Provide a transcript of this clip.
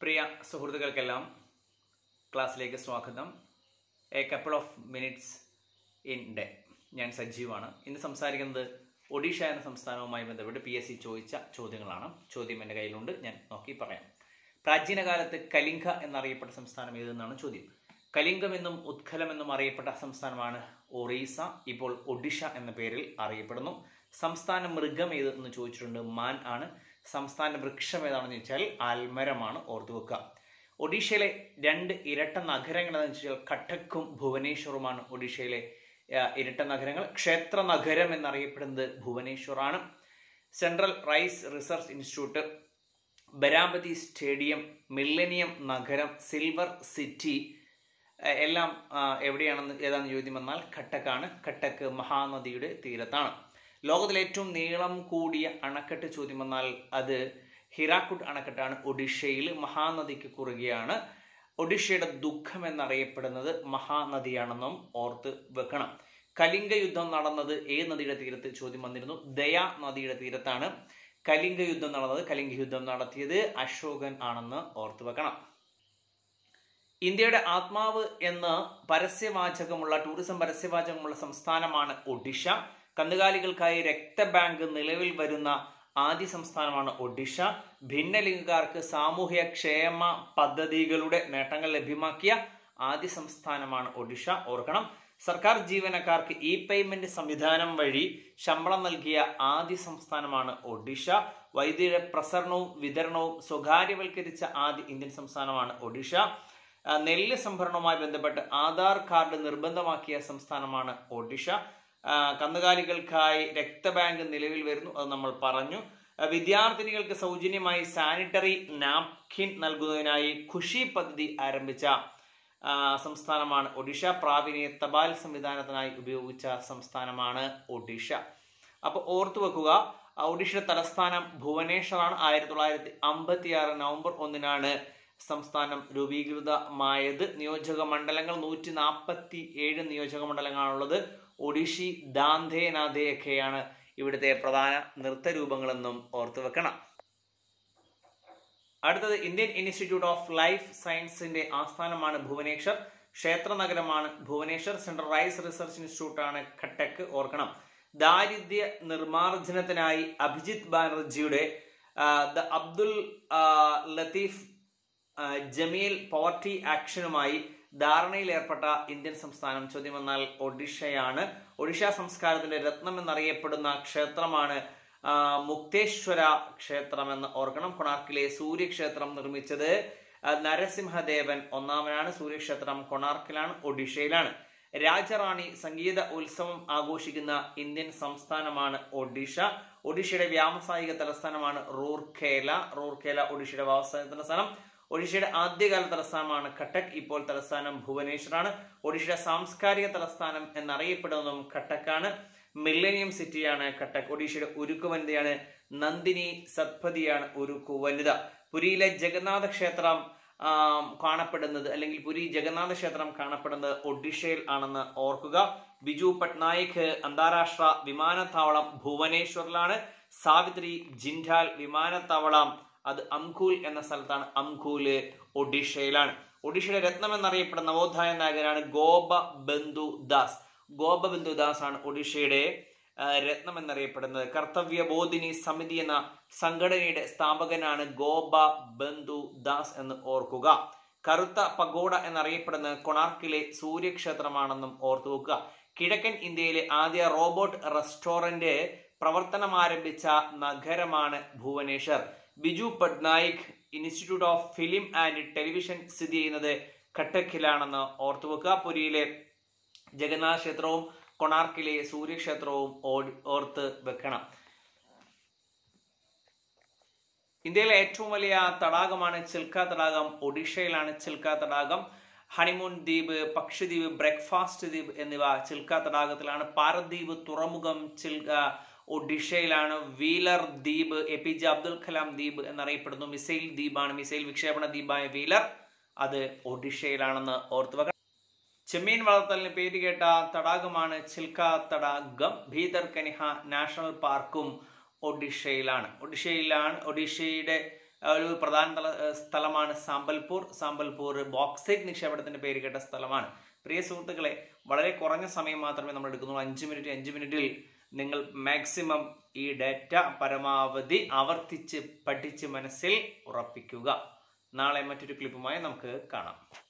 പ്രിയ സുഹൃത്തുക്കൾക്കെല്ലാം ക്ലാസ്സിലേക്ക് സ്വാഗതം a couple of minutes in day ഞാൻ സജീവാണ് ഇന്ന് സംസാരിക്കുന്നത് ഒഡീഷ എന്ന സംസ്ഥാനവുമായി ബന്ധപ്പെട്ട് പി എസ് സി ചോദിച്ച ചോദ്യങ്ങളാണ് ചോദ്യം എൻ്റെ കയ്യിലുണ്ട് ഞാൻ നോക്കി പറയാം പ്രാചീന കാലത്ത് കലിംഗ എന്നറിയപ്പെട്ട സംസ്ഥാനം ഏതെന്നാണ് ചോദ്യം കലിംഗം എന്നും ഉത്കലം എന്നും അറിയപ്പെട്ട സംസ്ഥാനമാണ് ഒറീസ ഇപ്പോൾ ഒഡീഷ എന്ന പേരിൽ അറിയപ്പെടുന്നു സംസ്ഥാന മൃഗം ഏത് എന്ന് ചോദിച്ചിട്ടുണ്ട് മാൻ ആണ് സംസ്ഥാന വൃക്ഷം ഏതാണെന്ന് ചോദിച്ചാൽ ആൽമരമാണ് ഓർത്തു വെക്കുക ഒഡീഷയിലെ രണ്ട് ഇരട്ട നഗരങ്ങൾ എന്ന് വെച്ചാൽ കട്ടക്കും ഭുവനേശ്വറുമാണ് ഒഡീഷയിലെ ആ, ഇരട്ട നഗരങ്ങൾ ക്ഷേത്ര നഗരം എന്നറിയപ്പെടുന്നത് ഭുവനേശ്വറാണ് central rice research institute Baramati stadium millennium നഗരം സിൽവർ സിറ്റി ഏഹ് എല്ലാം ആ, എവിടെയാണെന്ന് ഏതാണെന്ന് ചോദ്യം വന്നാൽ കട്ടക്കാണ് കട്ടക്ക് മഹാനദിയുടെ തീരത്താണ് ലോകത്തിലെ ഏറ്റവും നീളം കൂടിയ അണക്കെട്ട് ചോദ്യം വന്നാൽ അത് ഹിരാക്കുട്ട് അണക്കെട്ടാണ് ഒഡീഷയിൽ മഹാനദിക്ക് കുറുകെയാണ് ഒഡീഷയുടെ ദുഃഖം എന്നറിയപ്പെടുന്നത് മഹാനദിയാണെന്നും ഓർത്ത് വെക്കണം കലിംഗ യുദ്ധം നടന്നത് ഏത് നദിയുടെ തീരത്ത് ചോദ്യം വന്നിരുന്നു ദയാ നദിയുടെ തീരത്താണ് കലിംഗ യുദ്ധം നടന്നത് കലിംഗ യുദ്ധം നടത്തിയത് അശോകൻ ആണെന്ന് ഓർത്തു വെക്കണം ഇന്ത്യയുടെ ആത്മാവ് എന്ന് പരസ്യവാചകമുള്ള ടൂറിസം പരസ്യവാചകമുള്ള സംസ്ഥാനമാണ് ഒഡീഷ കന്നുകാലികൾക്കായി രക്തബാങ്ക് നിലവിൽ വരുന്ന ആദ്യ സംസ്ഥാനമാണ് ഒഡീഷ ഭിന്നലിംഗക്കാർക്ക് സാമൂഹ്യ ക്ഷേമ പദ്ധതികളുടെ നേട്ടങ്ങൾ ലഭ്യമാക്കിയ ആദ്യ സംസ്ഥാനമാണ് ഒഡീഷ ഓർക്കണം സർക്കാർ ജീവനക്കാർക്ക് ഇ പേയ്മെന്റ് സംവിധാനം വഴി ശമ്പളം നൽകിയ ആദ്യ സംസ്ഥാനമാണ് ഒഡീഷ വൈദ്യുതിയുടെ പ്രസരണവും വിതരണവും സ്വകാര്യവൽക്കരിച്ച ആദ്യ ഇന്ത്യൻ സംസ്ഥാനമാണ് ഒഡീഷ ആ, നെല്ല് സംഭരണവുമായി ബന്ധപ്പെട്ട് ആധാർ കാർഡ് നിർബന്ധമാക്കിയ സംസ്ഥാനമാണ് ഒഡീഷ ആ, കന്നുകാലികൾക്കായി രക്തബാങ്ക് നിലവിൽ വരുന്നു അത് നമ്മൾ പറഞ്ഞു ആ, വിദ്യാർത്ഥിനികൾക്ക് സൗജന്യമായി സാനിറ്ററി നാപ്കിൻ നൽകുന്നതിനായി ഖുഷി പദ്ധതി ആരംഭിച്ച ആ, സംസ്ഥാനമാണ് ഒഡീഷ പ്രാവീണ്യ തപാൽ സംവിധാനത്തിനായി ഉപയോഗിച്ച സംസ്ഥാനമാണ് ഒഡീഷ അപ്പൊ ഓർത്തു വെക്കുക ആ, ഒഡീഷയുടെ തലസ്ഥാനം ഭുവനേശ്വറാണ് ആയിരത്തി തൊള്ളായിരത്തി അമ്പത്തി ആറ് നവംബർ ഒന്നിനാണ് സംസ്ഥാനം രൂപീകൃതമായത് നിയോജക മണ്ഡലങ്ങൾ നൂറ്റി നാൽപ്പത്തി ഏഴ് നിയോജക മണ്ഡലങ്ങളാണുള്ളത് ഒഡീഷി ദാന്ധേ നാഥേ ഒക്കെയാണ് ഇവിടുത്തെ പ്രധാന നൃത്തരൂപങ്ങളെന്നും ഓർത്തു വെക്കണം അടുത്തത് ഇന്ത്യൻ ഇൻസ്റ്റിറ്റ്യൂട്ട് ഓഫ് ലൈഫ് സയൻസിന്റെ ആസ്ഥാനമാണ് ഭുവനേശ്വർ ക്ഷേത്ര നഗരമാണ് Bhubaneswar central rice research institute ആണ് കട്ടക്ക് ഓർക്കണം ദാരിദ്ര്യ നിർമ്മാർജ്ജനത്തിനായി അഭിജിത് ബാനർജിയുടെ ആ, ദ അബ്ദുൽ ആ, ലത്തീഫ് ആ, ജമീൽ പോവർട്ടി ആക്ഷനുമായി ധാരണയിൽ ഏർപ്പെട്ട ഇന്ത്യൻ സംസ്ഥാനം ചോദ്യം വന്നാൽ ഒഡീഷയാണ് ഒഡീഷ സംസ്കാരത്തിന്റെ രത്നം എന്നറിയപ്പെടുന്ന ക്ഷേത്രമാണ് ആ, മുക്തേശ്വര ക്ഷേത്രം എന്ന് ഓർക്കണം കൊണാർക്കിലെ സൂര്യക്ഷേത്രം നിർമ്മിച്ചത് ആ, നരസിംഹദേവൻ ഒന്നാമനാണ് സൂര്യക്ഷേത്രം കൊണാർക്കിലാണ് ഒഡീഷയിലാണ് രാജറാണി സംഗീത ഉത്സവം ആഘോഷിക്കുന്ന ഇന്ത്യൻ സംസ്ഥാനമാണ് ഒഡീഷ ഒഡീഷയുടെ വ്യാവസായിക തലസ്ഥാനമാണ് റൂർഖേല റൂർഖേല ഒഡീഷയുടെ വ്യാവസായിക തലസ്ഥാനം ഒഡീഷയുടെ ആദ്യകാല തലസ്ഥാനമാണ് കട്ടക് ഇപ്പോൾ തലസ്ഥാനം ഭുവനേശ്വറാണ് ഒഡീഷയുടെ സാംസ്കാരിക തലസ്ഥാനം എന്നറിയപ്പെടുന്നതും കട്ടക്കാണ് മില്ലേനിയം സിറ്റിയാണ് കട്ടക് ഒഡീഷയുടെ ഉരുക്കു വനിതയാണ് നന്ദിനി സത്പതിയാണ് ഉരുക്കു വനിത പുരിയിലെ ജഗന്നാഥ ക്ഷേത്രം ആം, കാണപ്പെടുന്നത് അല്ലെങ്കിൽ പുരി ജഗന്നാഥ ക്ഷേത്രം കാണപ്പെടുന്നത് ഒഡീഷയിൽ ആണെന്ന് ഓർക്കുക ബിജു പട്നായിക് അന്താരാഷ്ട്ര വിമാനത്താവളം ഭുവനേശ്വറിലാണ് സാവിത്രി ജിൻഡാൽ വിമാനത്താവളം അത് അംകൂൽ എന്ന സ്ഥലത്താണ് അംകൂല് ഒഡീഷയിലാണ് ഒഡീഷയുടെ രത്നം എന്നറിയപ്പെടുന്ന നവോത്ഥാന നായകനാണ് ഗോപ ബന്ധു ദാസ് ഗോപ ബന്ധു ദാസ് ആണ് ഒഡീഷയുടെ ആ, രത്നം എന്നറിയപ്പെടുന്നത് കർത്തവ്യ ബോധിനി സമിതി എന്ന സംഘടനയുടെ സ്ഥാപകനാണ് ഗോപ ബന്ധു ദാസ് എന്ന് ഓർക്കുക കറുത്ത പഗോഡ എന്നറിയപ്പെടുന്ന കൊണാർക്കിലെ സൂര്യക്ഷേത്രമാണെന്നും ഓർത്തു വെക്കുക കിഴക്കൻ ഇന്ത്യയിലെ ആദ്യ റോബോട്ട് റെസ്റ്റോറന്റ് പ്രവർത്തനം ആരംഭിച്ച നഗരമാണ് ഭുവനേശ്വർ Biju Patnaik institute of film and television സ്ഥിതി ചെയ്യുന്നത് കട്ടക്കിലാണെന്ന് ഓർത്തു വെക്കുക പുരിയിലെ ജഗന്നാഥ ക്ഷേത്രവും കൊണാർക്കിലെ സൂര്യക്ഷേത്രവും ഓടി- ഓർത്ത് വെക്കണം ഇന്ത്യയിലെ ഏറ്റവും വലിയ തടാകമാണ് ചിൽക്ക തടാകം ഒഡീഷയിലാണ് ചിൽക്ക തടാകം ഹണിമൂൺ ദ്വീപ് പക്ഷിദ്വീപ് ബ്രേക്ക്ഫാസ്റ്റ് ദ്വീപ് എന്നിവ ചിൽക്ക തടാകത്തിലാണ് പാരദ്വീപ് തുറമുഖം ചിൽക്ക ഒഡീഷയിലാണ് വീലർ ദ്വീപ് A P J Abdul Kalam ദ്വീപ് എന്നറിയപ്പെടുന്നു മിസൈൽ ദ്വീപാണ് മിസൈൽ വിക്ഷേപണ ദ്വീപായ വീലർ അത് ഒഡീഷയിലാണെന്ന് ഓർത്തു വെക്കണം ചെമ്മീൻ വളർത്തലിന് പേര് കേട്ട തടാകമാണ് ചിൽക്ക തടാകം ഭീതർ കനിഹ നാഷണൽ പാർക്കും ഒഡീഷയിലാണ് ഒഡീഷയിലാണ് ഒഡീഷയുടെ ഒരു പ്രധാന തല- ഏഹ് സ്ഥലമാണ് സാമ്പൽപൂർ സാമ്പൽപൂർ ബോക്സൈറ്റ് നിക്ഷേപണത്തിന്റെ പേര് കേട്ട സ്ഥലമാണ് പ്രിയ സുഹൃത്തുക്കളെ വളരെ കുറഞ്ഞ സമയം മാത്രമേ നമ്മൾ എടുക്കുന്നുള്ളൂ അഞ്ച് മിനിറ്റ് അഞ്ച് മിനിറ്റിൽ നിങ്ങൾ മാക്സിമം ഈ ഡാറ്റ പരമാവധി ആവർത്തിച്ച് പഠിച്ച് മനസ്സിൽ ഉറപ്പിക്കുക നാളെ മറ്റൊരു ക്ലിപ്പുമായി നമുക്ക് കാണാം